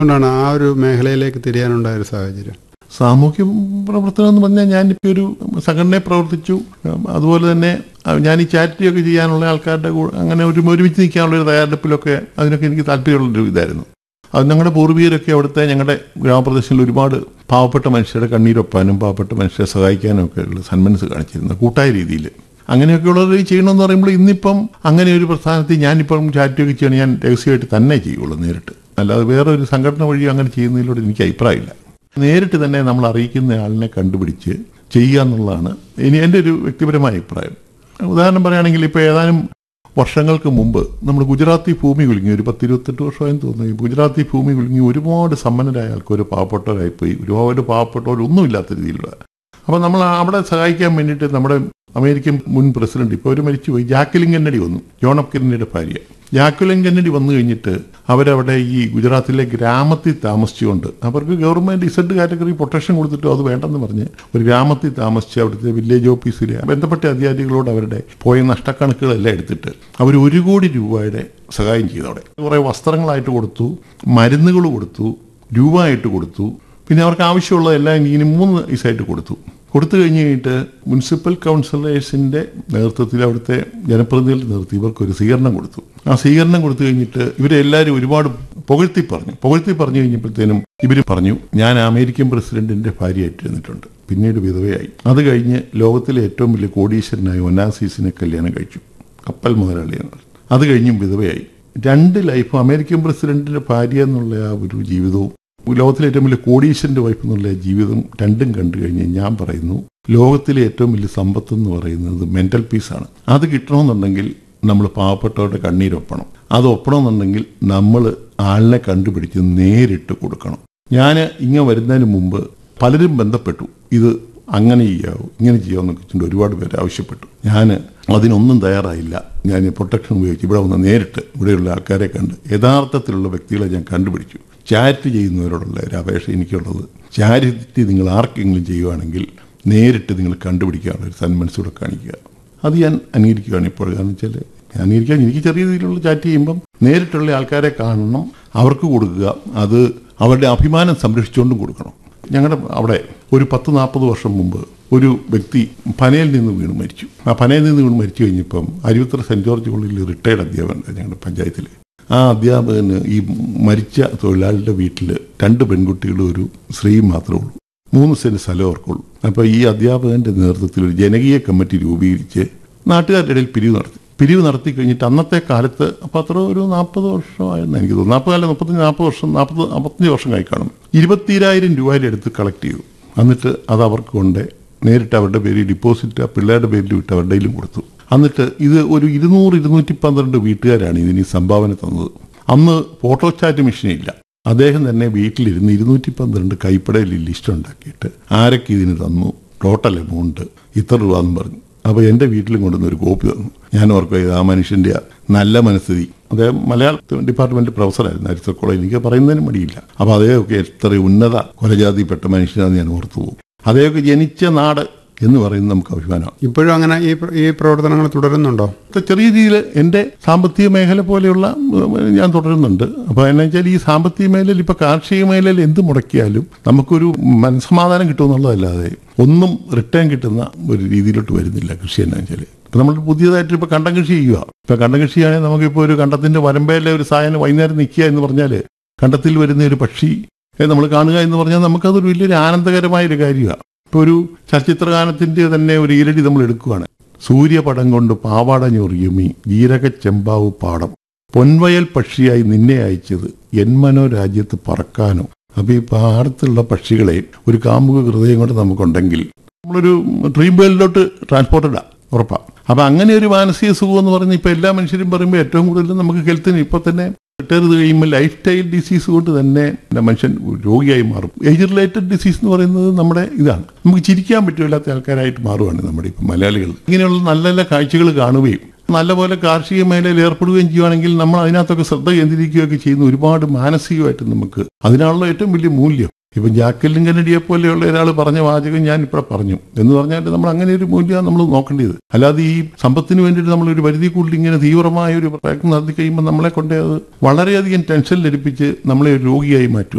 അതുകൊണ്ടാണ് ആ ഒരു മേഖലയിലേക്ക് തിരിയാനുണ്ടായ ഒരു സാഹചര്യം സാമൂഹ്യ പ്രവർത്തനം എന്ന് പറഞ്ഞാൽ ഞാനിപ്പോൾ ഒരു സംഘടനയെ പ്രവർത്തിച്ചു ഉം, അതുപോലെ തന്നെ അഹ് ഞാൻ ഈ ചാരിറ്റിയൊക്കെ ചെയ്യാനുള്ള ആൾക്കാരുടെ കൂടെ അങ്ങനെ ഒരു ഒരുമിച്ച് നിൽക്കാനുള്ള ഒരു തയ്യാറെടുപ്പിലൊക്കെ അതിനൊക്കെ എനിക്ക് താല്പര്യമുള്ളൊരു ഇതായിരുന്നു അത് ഞങ്ങളുടെ പൂർവികരൊക്കെ അവിടുത്തെ ഞങ്ങളുടെ ഗ്രാമപ്രദേശങ്ങളിൽ ഒരുപാട് പാവപ്പെട്ട മനുഷ്യരുടെ കണ്ണീരൊപ്പാനും പാവപ്പെട്ട മനുഷ്യരെ സഹായിക്കാനും ഒക്കെ ഉള്ള സന്മനസ് കാണിച്ചിരുന്നു കൂട്ടായ രീതിയിൽ അങ്ങനെയൊക്കെയുള്ളത് ചെയ്യണമെന്ന് പറയുമ്പോൾ ഇന്നിപ്പം അങ്ങനെ ഒരു പ്രസ്ഥാനത്തിൽ ഞാനിപ്പം ചാരിറ്റിയൊക്കെ ചെയ്യണം ഞാൻ രഹസ്യമായിട്ട് തന്നെ ചെയ്യുള്ളൂ നേരിട്ട് അല്ലാതെ വേറെ ഒരു സംഘടന വഴി അങ്ങനെ ചെയ്യുന്നതിലൂടെ എനിക്ക് അഭിപ്രായമില്ല നേരിട്ട് തന്നെ നമ്മൾ അറിയിക്കുന്ന ആളിനെ കണ്ടുപിടിച്ച് ചെയ്യുക എന്നുള്ളതാണ് ഇനി എൻ്റെ ഒരു വ്യക്തിപരമായ അഭിപ്രായം ഉദാഹരണം പറയുകയാണെങ്കിൽ ഇപ്പോൾ ഏതാനും വർഷങ്ങൾക്ക് മുമ്പ് നമ്മൾ ഗുജറാത്തി ഭൂമി കുലുങ്ങി ഒരു പത്തിരുപത്തെട്ട് വർഷമായെന്ന് തോന്നുന്നു ഈ ഗുജറാത്തി ഭൂമി കുലുങ്ങി ഒരുപാട് സമ്പന്നരായ ആൾക്കാർ പാവപ്പെട്ടവരായിപ്പോയി ഒരുപാട് പാവപ്പെട്ടവരൊന്നുമില്ലാത്ത രീതിയിലുള്ള അപ്പോൾ നമ്മൾ അവിടെ സഹായിക്കാൻ വേണ്ടിയിട്ട് നമ്മുടെ അമേരിക്കൻ മുൻ പ്രസിഡന്റ് ഇപ്പോൾ അവർ മരിച്ചുപോയി ജാക്കലിൻ കെന്നഡി വന്നു ജോൺ എഫ് കെന്നഡിയുടെ ഭാര്യ ജാക്കുലിൻ കെന്നഡി വന്നു കഴിഞ്ഞിട്ട് അവരവിടെ ഈ ഗുജറാത്തിലെ ഗ്രാമത്തിൽ താമസിച്ചുകൊണ്ട് അവർക്ക് ഗവൺമെന്റ് ഇസഡ് കാറ്റഗറി പ്രൊട്ടക്ഷൻ കൊടുത്തിട്ടോ അത് വേണ്ടെന്ന് പറഞ്ഞ് ഒരു ഗ്രാമത്തിൽ താമസിച്ച് അവിടുത്തെ വില്ലേജ് ഓഫീസിലെ ബന്ധപ്പെട്ട അധികാരികളോട് അവരുടെ പോയ നഷ്ടക്കണക്കുകളെല്ലാം എടുത്തിട്ട് അവർ ഒരു കോടി രൂപയുടെ സഹായം ചെയ്തു അവിടെ കുറേ വസ്ത്രങ്ങളായിട്ട് കൊടുത്തു മരുന്നുകൾ കൊടുത്തു രൂപ ആയിട്ട് കൊടുത്തു പിന്നെ അവർക്ക് ആവശ്യമുള്ളതെല്ലാം ഇങ്ങനെ മൂന്ന് ദിവസമായിട്ട് കൊടുത്തു കൊടുത്തു കഴിഞ്ഞ് കഴിഞ്ഞിട്ട് മുനിസിപ്പൽ കൗൺസിലേഴ്സിന്റെ നേതൃത്വത്തിൽ അവിടുത്തെ ജനപ്രതിനിധികളുടെ നേതൃത്വത്തിൽ ഇവർക്കൊരു സ്വീകരണം കൊടുത്തു ആ സ്വീകരണം കൊടുത്തു കഴിഞ്ഞിട്ട് ഇവരെല്ലാവരും ഒരുപാട് പുകഴ്ത്തി പറഞ്ഞു പുകഴ്ത്തി പറഞ്ഞു കഴിഞ്ഞപ്പോഴത്തേനും ഇവർ പറഞ്ഞു ഞാൻ അമേരിക്കൻ പ്രസിഡന്റിന്റെ ഭാര്യയായിട്ട് ഇരുന്നിട്ടുണ്ട് പിന്നീട് വിധവയായി അത് കഴിഞ്ഞ് ലോകത്തിലെ ഏറ്റവും വലിയ കോടീശ്വരനായ ഒനാസീസിനെ കല്യാണം കഴിച്ചു കപ്പൽ മുതലാളിയാണ് അത് കഴിഞ്ഞും വിധവയായി രണ്ട് ലൈഫും അമേരിക്കൻ പ്രസിഡന്റിന്റെ ഭാര്യ എന്നുള്ള ആ ഒരു ജീവിതവും ലോകത്തിലെ ഏറ്റവും വലിയ കോടീശ്വരന്റെ വൈഫ് എന്നുള്ള ജീവിതം രണ്ടും കണ്ടു കഴിഞ്ഞ് ഞാൻ പറയുന്നു ലോകത്തിലെ ഏറ്റവും വലിയ സമ്പത്ത് എന്ന് പറയുന്നത് മെന്റൽ പീസാണ് അത് കിട്ടണമെന്നുണ്ടെങ്കിൽ നമ്മൾ പാവപ്പെട്ടവരുടെ കണ്ണീരൊപ്പണം അത് ഒപ്പണമെന്നുണ്ടെങ്കിൽ നമ്മൾ ആളിനെ കണ്ടുപിടിച്ച് നേരിട്ട് കൊടുക്കണം ഞാൻ ഇങ്ങനെ വരുന്നതിന് മുമ്പ് പലരും ബന്ധപ്പെട്ടു ഇത് അങ്ങനെ ചെയ്യാവൂ ഇങ്ങനെ ചെയ്യാമെന്നൊക്കെ വെച്ചിട്ട് ഒരുപാട് പേര് ആവശ്യപ്പെട്ടു ഞാൻ അതിനൊന്നും തയ്യാറായില്ല ഞാൻ പ്രൊട്ടക്ഷൻ ഉപയോഗിച്ച് ഇവിടെ വന്ന് നേരിട്ട് ഇവിടെയുള്ള ആൾക്കാരെ കണ്ട് യഥാർത്ഥത്തിലുള്ള വ്യക്തികളെ ഞാൻ കണ്ടുപിടിച്ചു ചാരിറ്റി ചെയ്യുന്നവരോടുള്ള ഒരു അപേക്ഷ എനിക്കുള്ളത് ചാരിറ്റി നിങ്ങൾ ആർക്കെങ്കിലും ചെയ്യുവാണെങ്കിൽ നേരിട്ട് നിങ്ങൾ കണ്ടുപിടിക്കാനുള്ള ഒരു സന്മനസ്സൂടെ കാണിക്കുക അത് ഞാൻ അംഗീകരിക്കുകയാണ് ഇപ്പോൾ കാരണം വെച്ചാൽ ഞാൻ അംഗീകരിക്കാൻ എനിക്ക് ചെറിയ രീതിയിലുള്ള ചാറ്റ് ചെയ്യുമ്പം നേരിട്ടുള്ള ആൾക്കാരെ കാണണം അവർക്ക് കൊടുക്കുക അത് അവരുടെ അഭിമാനം സംരക്ഷിച്ചുകൊണ്ടും കൊടുക്കണം ഞങ്ങളുടെ അവിടെ ഒരു പത്ത് നാൽപ്പത് വർഷം മുമ്പ് ഒരു വ്യക്തി പനയിൽ നിന്ന് വീണ് മരിച്ചു ആ പനയിൽ നിന്ന് വീണ് മരിച്ചു കഴിഞ്ഞപ്പം അരുവിത്തറ സെന്റ് ജോർജ് കോളേജിൽ റിട്ടയർഡ് അധ്യാപകൻ ഞങ്ങളുടെ പഞ്ചായത്തിൽ ആ അധ്യാപകന് ഈ മരിച്ച തൊഴിലാളിയുടെ വീട്ടിൽ രണ്ട് പെൺകുട്ടികളും ഒരു സ്ത്രീയും മാത്രമേ ഉള്ളൂ മൂന്ന് സെന്റ് സ്ഥലം അവർക്കുള്ളൂ അപ്പോൾ ഈ അധ്യാപകന്റെ നേതൃത്വത്തിൽ ഒരു ജനകീയ കമ്മിറ്റി രൂപീകരിച്ച് നാട്ടുകാരുടെ ഇടയിൽ പിരിവ് നടത്തി പിരിവ് നടത്തി കഴിഞ്ഞിട്ട് അന്നത്തെ കാലത്ത് അപ്പോൾ അത്ര ഒരു നാൽപ്പത് വർഷമായെന്ന് എനിക്ക് തോന്നുന്നു നാൽപ്പത് കാലം മുപ്പത്തഞ്ച് നാൽപ്പത് വർഷം നാൽപ്പത് നാൽപ്പത്തഞ്ച് വർഷം ആയി കാണും ഇരുപത്തിരായിരം രൂപയുടെ അടുത്ത് കളക്ട് ചെയ്തു എന്നിട്ട് അത് അവർക്ക് കൊണ്ട് നേരിട്ട് അവരുടെ പേരിൽ ഡിപ്പോസിറ്റ് ആ പിള്ളേരുടെ പേരിൽ വിട്ട് അവരുടെ കയ്യിലും കൊടുത്തു എന്നിട്ട് ഇത് ഒരു ഇരുന്നൂറ് ഇരുന്നൂറ്റി പന്ത്രണ്ട് വീട്ടുകാരാണ് ഇതിന് ഈ സംഭാവന തന്നത് അന്ന് ഫോട്ടോ ചാറ്റ് മെഷീനില്ല അദ്ദേഹം തന്നെ വീട്ടിലിരുന്ന് ഇരുന്നൂറ്റി പന്ത്രണ്ട് കൈപ്പടയിൽ ലിസ്റ്റ് ഉണ്ടാക്കിയിട്ട് ആരൊക്കെ ഇതിന് തന്നു ടോട്ടൽ എമൗണ്ട് ഇത്ര രൂപ എന്ന് പറഞ്ഞു അപ്പോൾ എൻ്റെ വീട്ടിലും കൊണ്ടുവന്ന് ഒരു കോപ്പി തന്നു ഞാൻ ഓർക്കുക ആ മനുഷ്യൻ്റെ ആ നല്ല മനസ്ഥിതി അദ്ദേഹം മലയാള ഡിപ്പാർട്ട്മെന്റ് പ്രൊഫസറായിരുന്നു അരിസ്റ്റർ കോളേജ് എനിക്ക് പറയുന്നതിന് മടിയില്ല അപ്പോൾ അദ്ദേഹമൊക്കെ എത്ര ഉന്നത കൊലജാതിപ്പെട്ട മനുഷ്യനാണെന്ന് ഞാൻ ഓർത്തു പോകും അദ്ദേഹമൊക്കെ ജനിച്ച നാട് എന്ന് പറയുന്നത് നമുക്ക് അഭിമാനമാണ് ഇപ്പോഴും അങ്ങനെ ഈ പ്ര- ഈ പ്രവർത്തനങ്ങൾ തുടരുന്നുണ്ടോ ഇപ്പൊ ചെറിയ രീതിയിൽ എൻ്റെ സാമ്പത്തിക മേഖല പോലെയുള്ള ഉം, ഞാൻ തുടരുന്നുണ്ട് അപ്പോൾ എന്നാ വെച്ചാൽ ഈ സാമ്പത്തിക മേഖലയിൽ ഇപ്പൊ കാർഷിക മേഖലയിൽ എന്ത് മുടക്കിയാലും നമുക്കൊരു മനസ്സമാധാനം കിട്ടുമെന്നുള്ളതല്ലാതെ ഒന്നും റിട്ടേൺ കിട്ടുന്ന ഒരു രീതിയിലോട്ട് വരുന്നില്ല കൃഷി എന്നാ വെച്ചാൽ ഇപ്പൊ നമ്മൾ പുതിയതായിട്ട് ഇപ്പൊ കണ്ടം കൃഷി ചെയ്യുക ഇപ്പൊ കണ്ടം കൃഷിയാണെങ്കിൽ നമുക്കിപ്പോൾ ഒരു കണ്ടത്തിന്റെ വരമ്പയിലെ ഒരു സായനം വൈകുന്നേരം നിൽക്കുക എന്ന് പറഞ്ഞാൽ കണ്ടത്തിൽ വരുന്ന ഒരു പക്ഷി നമ്മൾ കാണുക എന്ന് പറഞ്ഞാൽ നമുക്കതൊരു വലിയൊരു ആനന്ദകരമായ ഒരു കാര്യമാണ് ഇപ്പൊ ഒരു ചലച്ചിത്രഗാനത്തിന്റെ തന്നെ ഒരു ഈരടി നമ്മൾ എടുക്കുകയാണ് സൂര്യപടം കൊണ്ട് പാവാട ഞൊറിയുമി ജീരക ചെമ്പാവ് പാടം പൊൻവയൽ പക്ഷിയായി നിന്നെ അയച്ചത് എന്മനോ രാജ്യത്ത് പറക്കാനോ അപ്പൊ ഈ പാടത്തുള്ള പക്ഷികളെ ഒരു കാമുക ഹൃദയം കൊണ്ട് നമുക്കുണ്ടെങ്കിൽ നമ്മളൊരു ഡ്രീം വേൾഡിലോട്ട് ട്രാൻസ്പോർട്ടഡാ ഉറപ്പാ അപ്പൊ അങ്ങനെ ഒരു മാനസിക സുഖം എന്ന് പറഞ്ഞ് ഇപ്പൊ എല്ലാ മനുഷ്യരും പറയുമ്പോൾ ഏറ്റവും കൂടുതൽ നമുക്ക് ഹെൽത്തിന് ഇപ്പൊ തന്നെ റിട്ടയർ ചെയ്ത് കഴിയുമ്പോൾ ലൈഫ് സ്റ്റൈൽ ഡിസീസ് കൊണ്ട് തന്നെ മനുഷ്യൻ രോഗിയായി മാറും ഏജ് റിലേറ്റഡ് ഡിസീസ് എന്ന് പറയുന്നത് നമ്മുടെ ഇതാണ് നമുക്ക് ചിരിക്കാൻ പറ്റില്ലാത്ത ആൾക്കാരായിട്ട് മാറുകയാണ് നമ്മുടെ ഇപ്പം മലയാളികൾ ഇങ്ങനെയുള്ള നല്ല നല്ല കാഴ്ചകൾ കാണുകയും നല്ലപോലെ കാർഷിക മേഖലയിൽ ഏർപ്പെടുകയും ചെയ്യുകയാണെങ്കിൽ നമ്മൾ അതിനകത്തൊക്കെ ശ്രദ്ധ കേന്ദ്രീകരിക്കുകയൊക്കെ ചെയ്യുന്ന ഒരുപാട് മാനസികമായിട്ട് നമുക്ക് അതിനാണല്ലോ ഏറ്റവും വലിയ മൂല്യം ഇപ്പം ജാക്കലിൻ കന്നഡിയെ പോലെയുള്ള ഒരാൾ പറഞ്ഞ വാചകം ഞാൻ ഇപ്പോൾ പറഞ്ഞു എന്ന് പറഞ്ഞാൽ നമ്മൾ അങ്ങനെ ഒരു മൂല്യമാണ് നമ്മൾ നോക്കേണ്ടത് അല്ലാതെ ഈ സമ്പത്തിന് വേണ്ടിയിട്ട് നമ്മൾ ഒരു പരിധി കൂടുതൽ ഇങ്ങനെ തീവ്രമായ ഒരു പ്രയത്നം നടത്തി കഴിയുമ്പോൾ നമ്മളെ കൊണ്ട് അത് വളരെയധികം ടെൻഷൻ ലഭിപ്പിച്ച് നമ്മളെ ഒരു രോഗിയായി മാറ്റും